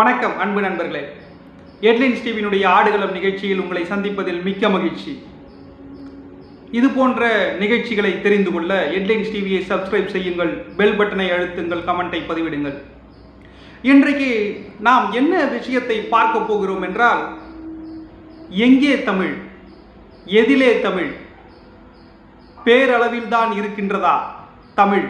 வணக்கம் அன்பு நண்பர்களே ஹெட்லைன்ஸ் டிவியினுடைய ஆடுகளம் நிகழ்ச்சியில் உங்களை சந்திப்பதில் மிக்க மகிழ்ச்சி இது போன்ற நிகழ்ச்சிகளை தெரிந்து கொள்ள ஹெட்லைன்ஸ் டிவியை சப்ஸ்கிரைப் செய்யுங்கள் பெல் பட்டனை அழுத்துங்கள் கமெண்ட்டை பதிவிடுங்கள் இன்றைக்கு நாம் என்ன விஷயத்தை பார்க்க போகிறோம் என்றால் எங்கே தமிழ் எதிலே தமிழ் பேரளவில் தான் இருக்கின்றதா தமிழ்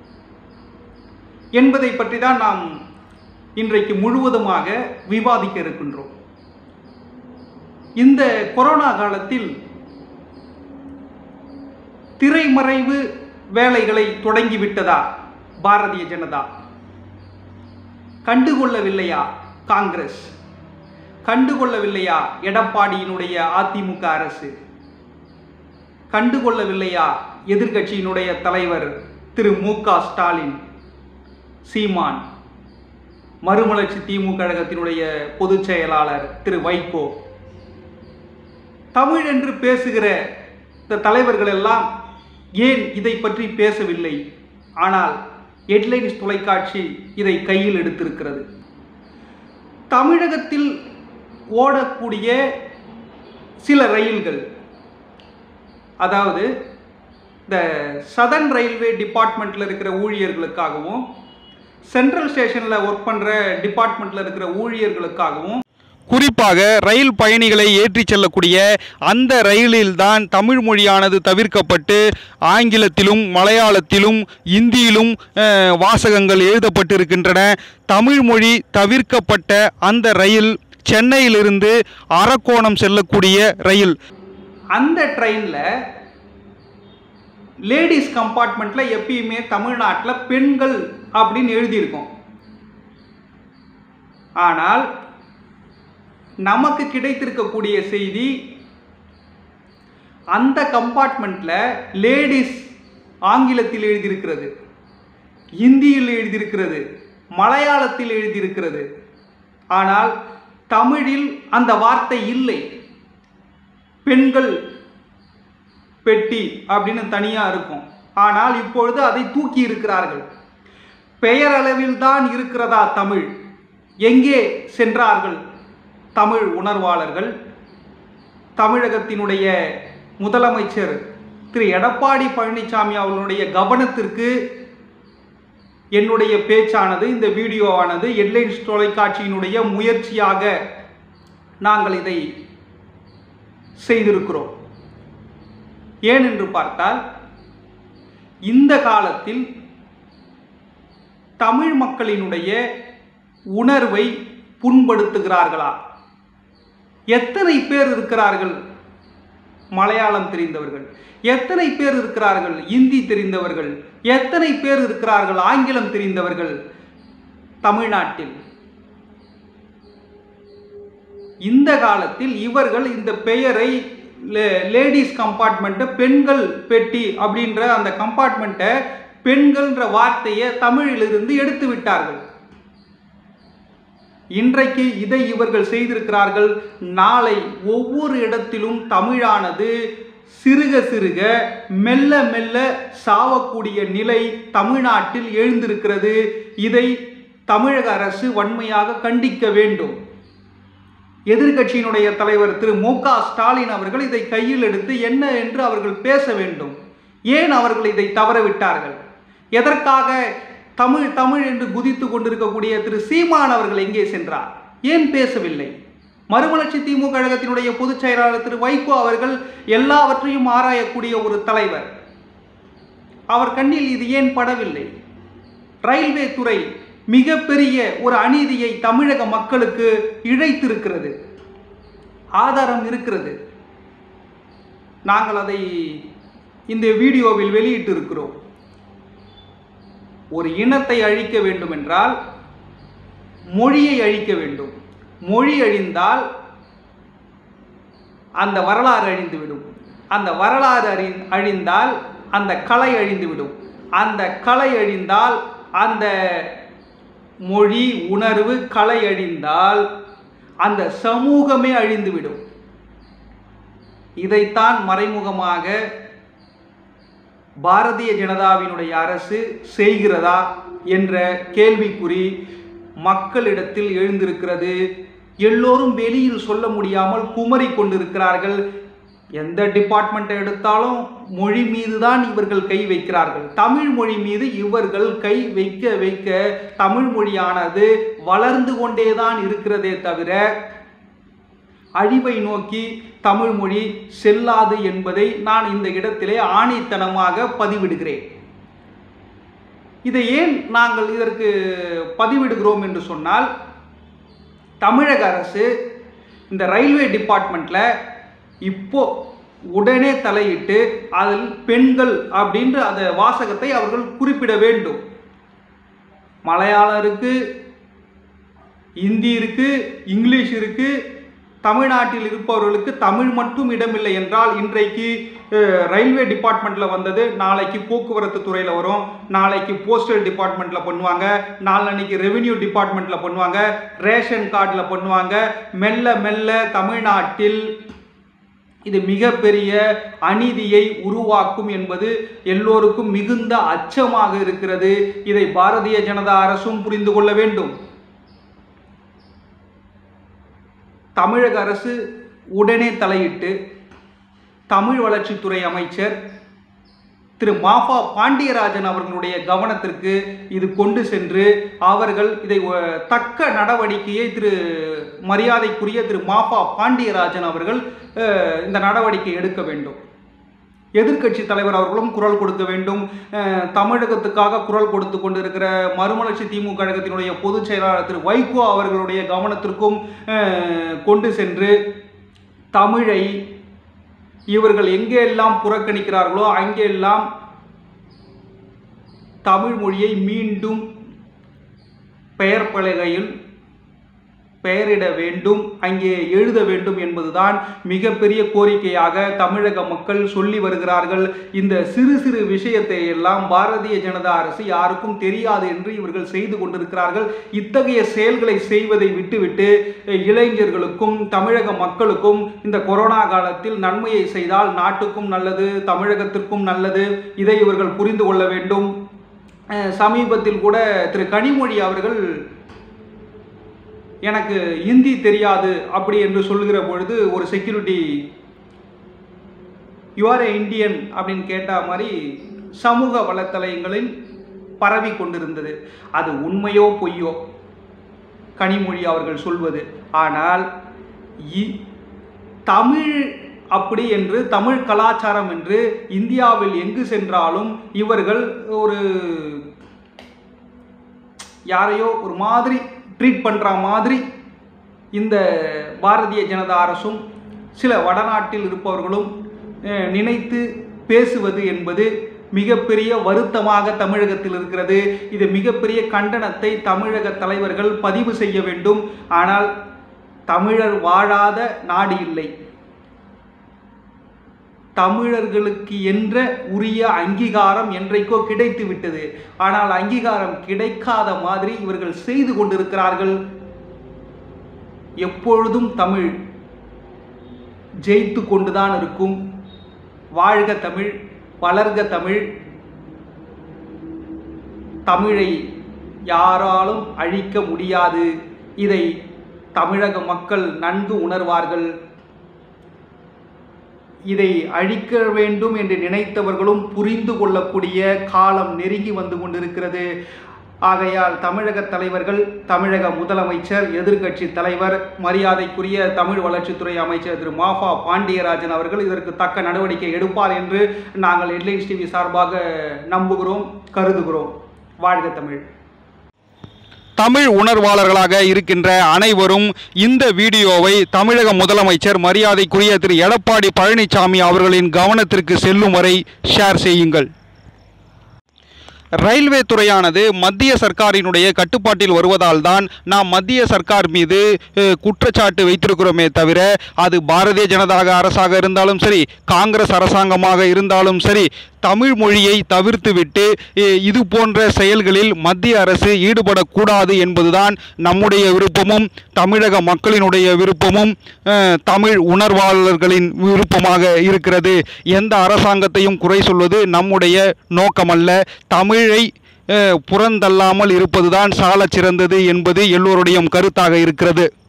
என்பதை பற்றி தான் நாம் இன்றைக்கு முழுவதுமாக விவாதிக்க இருக்கின்றோம் இந்த கொரோனா காலத்தில் திரைமறைவு வேலைகளை தொடங்கிவிட்டதா பாரதிய ஜனதா கண்டுகொள்ளவில்லையா காங்கிரஸ் கண்டுகொள்ளவில்லையா எடப்பாடியினுடைய அதிமுக அரசு கண்டுகொள்ளவில்லையா எதிர்க்கட்சியினுடைய தலைவர் திரு மு க ஸ்டாலின் சீமான் மறுமலர்ச்சி திமுக கழகத்தினுடைய பொதுச் செயலாளர் திரு வைகோ தமிழ் என்று பேசுகிற இந்த தலைவர்கள் எல்லாம் ஏன் இதை பற்றி பேசவில்லை ஆனால் ஹெட்லைன்ஸ் தொலைக்காட்சி இதை கையில் எடுத்திருக்கிறது தமிழகத்தில் ஓடக்கூடிய சில ரயில்கள் அதாவது இந்த சதர்ன் ரயில்வே டிபார்ட்மெண்ட்டில் இருக்கிற ஊழியர்களுக்காகவும் சென்ட்ரல் ஸ்டேஷனில் ஒர்க் பண்ணுற டிபார்ட்மெண்ட்டில் இருக்கிற ஊழியர்களுக்காகவும் குறிப்பாக ரயில் பயணிகளை ஏற்றிச் செல்லக்கூடிய அந்த ரயிலில்தான் தமிழ் மொழியானது தவிர்க்கப்பட்டு ஆங்கிலத்திலும் மலையாளத்திலும் இந்தியிலும் அஹ், வாசகங்கள் எழுதப்பட்டிருக்கின்றன தமிழ் மொழி தவிர்க்கப்பட்ட அந்த ரயில் சென்னையிலிருந்து அரக்கோணம் செல்லக்கூடிய ரயில் அந்த ட்ரெயினில் லேடிஸ் கம்பார்ட்மெண்ட்டில் எப்பயுமே தமிழ்நாட்டில் பெண்கள் அப்படின்னு எழுதியிருக்கும் ஆனால் நமக்கு கிடைத்திருக்கக்கூடிய செய்தி அந்த கம்பார்ட்மெண்ட்டில் லேடிஸ் ஆங்கிலத்தில் எழுதியிருக்கிறது இந்தியில் எழுதியிருக்கிறது மலையாளத்தில் எழுதியிருக்கிறது ஆனால் தமிழில் அந்த வார்த்தை இல்லை பெண்கள் பெட்டி அப்படின்னு தனியாக இருக்கும் ஆனால் இப்பொழுது அதை தூக்கி இருக்கிறார்கள் பெயரளவில் தான் இருக்கிறதா தமிழ் எங்கே சென்றார்கள் தமிழ் உணர்வாளர்கள் தமிழகத்தினுடைய முதலமைச்சர் திரு எடப்பாடி பழனிசாமி அவர்களுடைய கவனத்திற்கு என்னுடைய பேச்சானது இந்த வீடியோவானது ஹெட்லைன்ஸ் தொலைக்காட்சியினுடைய முயற்சியாக நாங்கள் இதை செய்திருக்கிறோம் ஏன் என்று பார்த்தால் இந்த காலத்தில் தமிழ் மக்களினுடைய உணர்வை புண்படுத்துகிறார்களா எத்தனை பேர் இருக்கிறார்கள் மலையாளம் தெரிந்தவர்கள் எத்தனை பேர் இருக்கிறார்கள் இந்தி தெரிந்தவர்கள் எத்தனை பேர் இருக்கிறார்கள் ஆங்கிலம் தெரிந்தவர்கள் தமிழ்நாட்டில் இந்த காலத்தில் இவர்கள் இந்த பெயரை லேடிஸ் கம்பார்ட்மெண்ட்டை பெண்கள் பெட்டி அப்படின்ற அந்த கம்பார்ட்மெண்ட்டை பெண்கள்ன்ற வார்த்தையை தமிழிலிருந்து எடுத்து விட்டார்கள் இன்றைக்கு இதை இவர்கள் செய்திருக்கிறார்கள் நாளை ஒவ்வொரு இடத்திலும் தமிழானது சிறுக சிறுக மெல்ல மெல்ல சாவக்கூடிய நிலை தமிழ்நாட்டில் எழுந்திருக்கிறது இதை தமிழக அரசு வன்மையாக கண்டிக்க வேண்டும் எதிர்க்கட்சியினுடைய தலைவர் திரு மு க ஸ்டாலின் அவர்கள் இதை கையில் எடுத்து என்ன என்று அவர்கள் பேச வேண்டும் ஏன் அவர்கள் இதை தவறவிட்டார்கள் எதற்காக தமிழ் தமிழ் என்று குதித்து கொண்டிருக்கக்கூடிய திரு சீமான் அவர்கள் எங்கே சென்றார் ஏன் பேசவில்லை மறுமலர்ச்சி திமுக கழகத்தினுடைய பொதுச் செயலாளர் திரு வைகோ அவர்கள் எல்லாவற்றையும் ஆராயக்கூடிய ஒரு தலைவர் அவர் கண்ணில் இது ஏன் படவில்லை ரயில்வே துறை மிகப்பெரிய ஒரு அநீதியை தமிழக மக்களுக்கு இழைத்திருக்கிறது ஆதாரம் இருக்கிறது நாங்கள் அதை இந்த வீடியோவில் வெளியிட்டு இருக்கிறோம் ஒரு இனத்தை அழிக்க வேண்டும் என்றால் மொழியை அழிக்க வேண்டும் மொழி அழிந்தால் அந்த வரலாறு அழிந்துவிடும் அந்த வரலாறு அறி அழிந்தால் அந்த கலை அழிந்துவிடும் அந்த கலை அழிந்தால் அந்த மொழி உணர்வு கலை அழிந்தால் அந்த சமூகமே அழிந்துவிடும் இதைத்தான் மறைமுகமாக பாரதிய ஜனதாவினுடைய அரசு செய்கிறதா என்ற கேள்விக்குறி மக்களிடத்தில் எழுந்திருக்கிறது எல்லோரும் வெளியில் சொல்ல முடியாமல் குமரி கொண்டிருக்கிறார்கள் எந்த டிபார்ட்மெண்ட்டை எடுத்தாலும் மொழி மீது தான் இவர்கள் கை வைக்கிறார்கள் தமிழ் மொழி மீது இவர்கள் கை வைக்க வைக்க தமிழ் மொழியானது வளர்ந்து கொண்டே தான் இருக்கிறதே தவிர அழிவை நோக்கி தமிழ் மொழி செல்லாது என்பதை நான் இந்த இடத்திலே ஆணித்தனமாக பதிவிடுகிறேன் இதை ஏன் நாங்கள் இதற்கு பதிவிடுகிறோம் என்று சொன்னால் தமிழக அரசு இந்த ரயில்வே டிபார்ட்மெண்ட்டில் இப்போ உடனே தலையிட்டு அதில் பெண்கள் அப்படின்ற அந்த வாசகத்தை அவர்கள் குறிப்பிட வேண்டும் மலையாளம் இருக்கு இந்தி இருக்கு இங்கிலீஷ் இருக்கு தமிழ்நாட்டில் இருப்பவர்களுக்கு தமிழ் மட்டும் இடமில்லை என்றால் இன்றைக்கு அஹ், ரயில்வே டிபார்ட்மெண்ட்டில் வந்தது நாளைக்கு போக்குவரத்து துறையில் வரும் நாளைக்கு போஸ்டல் டிபார்ட்மெண்ட்டில் பண்ணுவாங்க நாளன்னைக்கு ரெவென்யூ டிபார்ட்மெண்ட்டில் பண்ணுவாங்க ரேஷன் கார்டில் பண்ணுவாங்க மெல்ல மெல்ல தமிழ்நாட்டில் இது மிகப்பெரிய அநீதியை உருவாக்கும் என்பது எல்லோருக்கும் மிகுந்த அச்சமாக இருக்கிறது இதை பாரதிய ஜனதா அரசும் புரிந்து கொள்ள வேண்டும் தமிழக அரசு உடனே தலையிட்டு தமிழ் வளர்ச்சித்துறை அமைச்சர் திரு மாஃபா பாண்டியராஜன் அவர்களுடைய கவனத்திற்கு இது கொண்டு சென்று அவர்கள் இதை அஹ், தக்க நடவடிக்கையை திரு மரியாதைக்குரிய திரு மாஃபா பாண்டியராஜன் அவர்கள் அஹ், இந்த நடவடிக்கை எடுக்க வேண்டும் எதிர்க்கட்சி தலைவர் அவர்களும் குரல் கொடுக்க வேண்டும் அஹ், தமிழகத்துக்காக குரல் கொடுத்து கொண்டிருக்கிற மறுமலர்ச்சி திமுக கழகத்தினுடைய பொதுச் செயலாளர் திரு வைகோ அவர்களுடைய கவனத்திற்கும் அஹ், கொண்டு சென்று தமிழை இவர்கள் எங்கெல்லாம் புறக்கணிக்கிறார்களோ அங்கெல்லாம் தமிழ் மொழியை மீண்டும் பெயர் பலகையில் பெயரிட வேண்டும் அங்கே எழுத வேண்டும் என்பதுதான் மிகப்பெரிய கோரிக்கையாக தமிழக மக்கள் சொல்லி வருகிறார்கள் இந்த சிறு சிறு விஷயத்தை எல்லாம் பாரதிய ஜனதா அரசு யாருக்கும் தெரியாது என்று இவர்கள் செய்து கொண்டிருக்கிறார்கள் இத்தகைய செயல்களை செய்வதை விட்டுவிட்டு அஹ், இளைஞர்களுக்கும் தமிழக மக்களுக்கும் இந்த கொரோனா காலத்தில் நன்மையை செய்தால் நாட்டுக்கும் நல்லது தமிழகத்திற்கும் நல்லது இதை இவர்கள் புரிந்து கொள்ள வேண்டும் அஹ், சமீபத்தில் கூட திரு கனிமொழி அவர்கள் எனக்கு ஹிந்தி தெரியாது அப்படி என்று சொல்லுகிற பொழுது ஒரு செக்யூரிட்டி யுஆர் இந்தியன் அப்படின்னு கேட்ட மாதிரி சமூக வலைத்தளங்களில் பரவி கொண்டிருந்தது அது உண்மையோ பொய்யோ கனிமொழி அவர்கள் சொல்வது ஆனால் இ- தமிழ் அப்படி என்று தமிழ் கலாச்சாரம் என்று இந்தியாவில் எங்கு சென்றாலும் இவர்கள் ஒரு யாரையோ ஒரு மாதிரி ட்ரீட் பண்ணுற மாதிரி இந்த பாரதிய ஜனதா அரசும் சில வடநாட்டில் இருப்பவர்களும் அஹ், நினைத்து பேசுவது என்பது மிகப்பெரிய வருத்தமாக தமிழகத்தில் இருக்கிறது இது மிகப்பெரிய கண்டனத்தை தமிழக தலைவர்கள் பதிவு செய்ய வேண்டும் ஆனால் தமிழர் வாழாத நாடு இல்லை தமிழர்களுக்கு என்ற உரிய அங்கீகாரம் என்றைக்கோ கிடைத்து விட்டது ஆனால் அங்கீகாரம் கிடைக்காத மாதிரி இவர்கள் செய்து கொண்டிருக்கிறார்கள் எப்பொழுதும் தமிழ் ஜெயித்து கொண்டுதான் இருக்கும் வாழ்க தமிழ் வளர்க தமிழ் தமிழை யாராலும் அழிக்க முடியாது இதை தமிழக மக்கள் நன்கு உணர்வார்கள் இதை அழிக்க வேண்டும் என்று நினைத்தவர்களும் புரிந்து கொள்ளக்கூடிய காலம் நெருங்கி வந்து கொண்டிருக்கிறது ஆகையால் தமிழக தலைவர்கள் தமிழக முதலமைச்சர் எதிர்க்கட்சி தலைவர் மரியாதைக்குரிய தமிழ் வளர்ச்சித்துறை அமைச்சர் திரு மாஃபா பாண்டியராஜன் அவர்கள் இதற்கு தக்க நடவடிக்கை எடுப்பார் என்று நாங்கள் ஹெட்லைன்ஸ் டிவி சார்பாக நம்புகிறோம் கருதுகிறோம் வாழ்க தமிழ் தமிழ் உணர்வாளர்களாக இருக்கின்ற அனைவரும் இந்த வீடியோவை தமிழக முதலமைச்சர் மரியாதைக்குரிய திரு எடப்பாடி பழனிசாமி அவர்களின் கவனத்திற்கு செல்லும் வரை ஷேர் செய்யுங்கள் ரயில்வே துறையானது மத்திய சர்க்காரினுடைய கட்டுப்பாட்டில் வருவதால் தான் நாம் மத்திய சர்க்கார் மீது அஹ், குற்றச்சாட்டு வைத்திருக்கிறோமே தவிர அது பாரதிய ஜனதா அரசாக இருந்தாலும் சரி காங்கிரஸ் அரசாங்கமாக இருந்தாலும் சரி தமிழ் மொழியை தவிர்த்துவிட்டு அஹ், இது போன்ற செயல்களில் மத்திய அரசு ஈடுபடக்கூடாது என்பதுதான் நம்முடைய விருப்பமும் தமிழக மக்களினுடைய விருப்பமும் அஹ், தமிழ் உணர்வாளர்களின் விருப்பமாக இருக்கிறது எந்த அரசாங்கத்தையும் குறை சொல்வது நம்முடைய நோக்கமல்ல தமிழை அஹ், புறந்தள்ளாமல் இருப்பதுதான் சாலச் சிறந்தது என்பது எல்லோருடைய கருத்தாக இருக்கிறது